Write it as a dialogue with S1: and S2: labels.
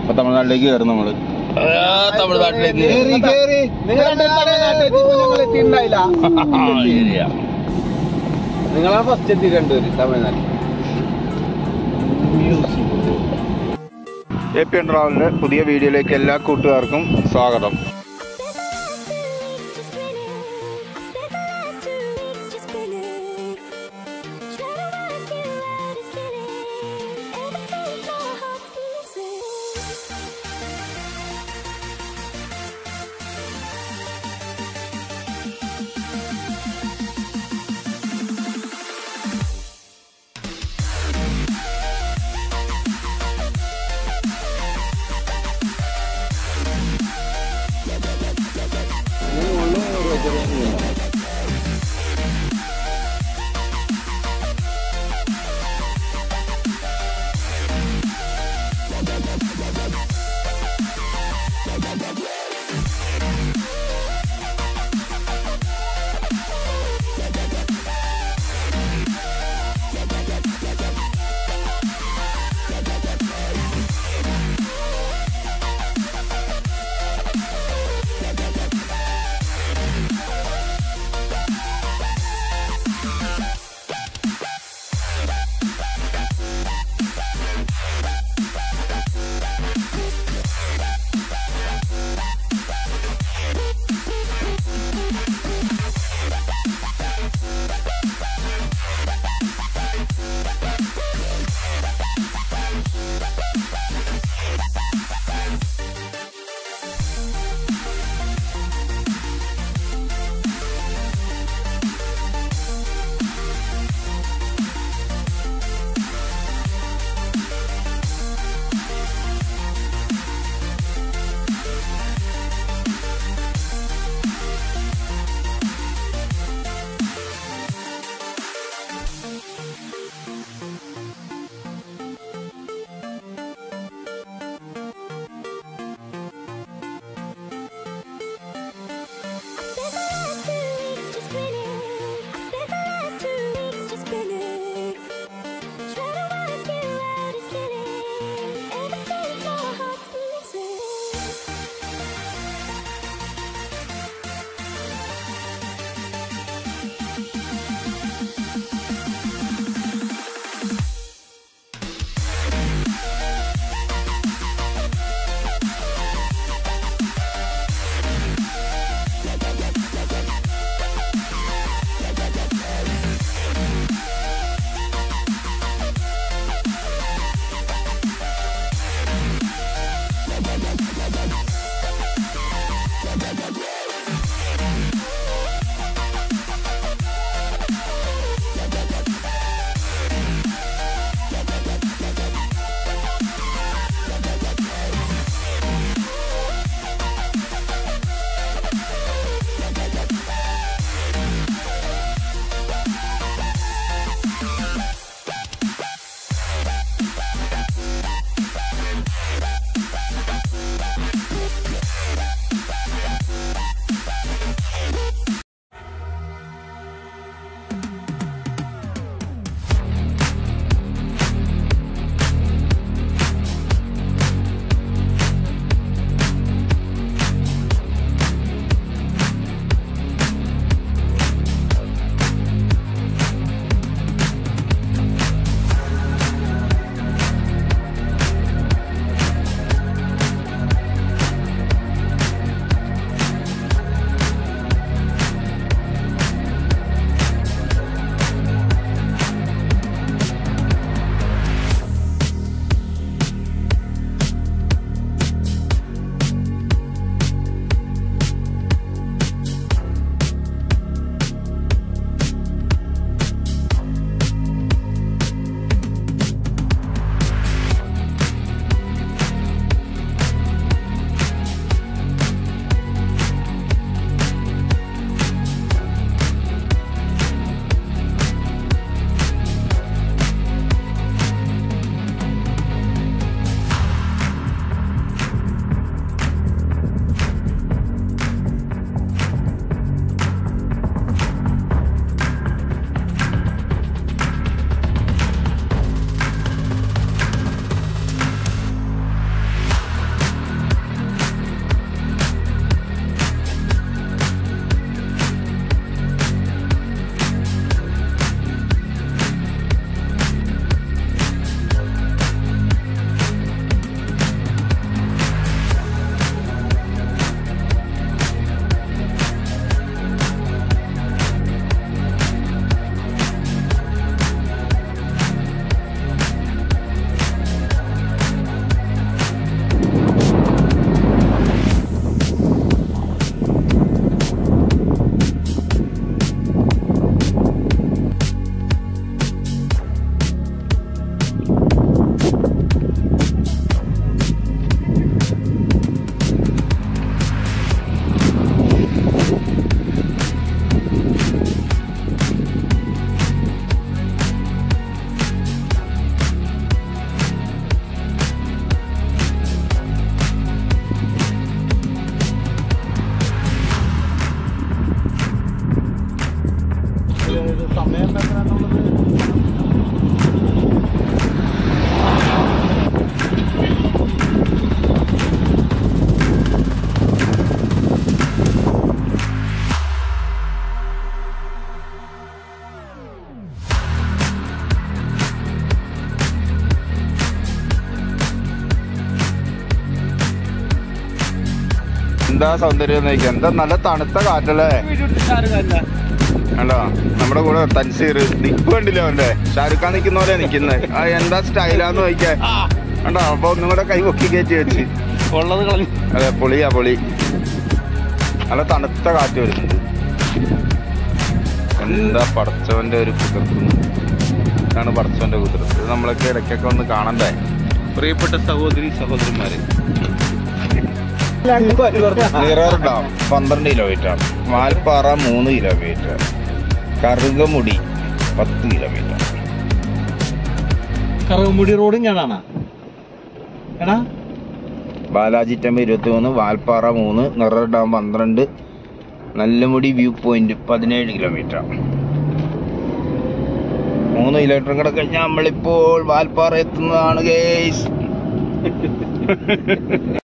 S1: അപ്പൊ തമിഴ്നാട്ടിലേക്ക് കയറും നമ്മള് തമിഴ്നാട്ടിലേക്ക്
S2: കേറി കേറി നിങ്ങൾ ഞങ്ങൾ എത്തിയിട്ടുണ്ടായില്ല
S1: ശരിയാ
S2: നിങ്ങളാണ് ഫസ്റ്റ് എത്തി രണ്ടുപേര് തമിഴ്നാട്ടിൽ
S1: എ പി എൻ ട്രാവലിന്റെ പുതിയ വീഡിയോയിലേക്ക് എല്ലാ കൂട്ടുകാർക്കും സ്വാഗതം എന്താ സൗന്ദര്യം നോക്കിയാ എന്താ നല്ല തണുത്ത കാറ്റല്ലേ കണ്ടോ നമ്മുടെ കൂടെ തൻസീർ നിപ്പ് കണ്ടില്ല അവന്റെ ഷാരുഖ് ഖാൻ നിൽക്കുന്ന പോലെ നിൽക്കുന്നത് ആ എന്താ സ്റ്റൈലാന്ന് നോക്കിയാ കണ്ടോ അപ്പൊ ഒന്നും കൂടെ കൈ പൊക്കി കയറ്റി വെച്ച്
S2: ഉള്ളത് കളഞ്ഞു
S1: അതെ പൊളിയാ പൊളി നല്ല തണുത്ത കാറ്റ് വരുന്നുണ്ട് എന്താ പടച്ചവന്റെ ഒരു കുതിർത്ത് ഇതാണ് പടച്ചവന്റെ കുതിർത്ത് ഇത് നമ്മളൊക്കെ ഇടയ്ക്കൊക്കെ ഒന്ന് കാണണ്ടേ
S2: പ്രിയപ്പെട്ട സഹോദരി സഹോദരന്മാരെ
S1: മിറർ ഡാം പന്ത്രണ്ട് കിലോമീറ്റർ വാൽപ്പാറ മൂന്ന് കിലോമീറ്റർ കറുകമുടി പത്ത് കിലോമീറ്റർ
S2: കറവമുടി റോഡും ഞാനാണ് എടാ
S1: ബാലാജി ടെമ്പ് ഇരുപത്തി മൂന്ന് വാൽപ്പാറ മൂന്ന് മിറർ ഡാം പന്ത്രണ്ട് നല്ലമുടി വ്യൂ പോയിന്റ് പതിനേഴ് കിലോമീറ്റർ മൂന്ന് കിലോമീറ്റർ കൂടെ കഴിഞ്ഞാൽ നമ്മളിപ്പോൾ വാൽപ്പാറ എത്തുന്നതാണ് ഗേസ്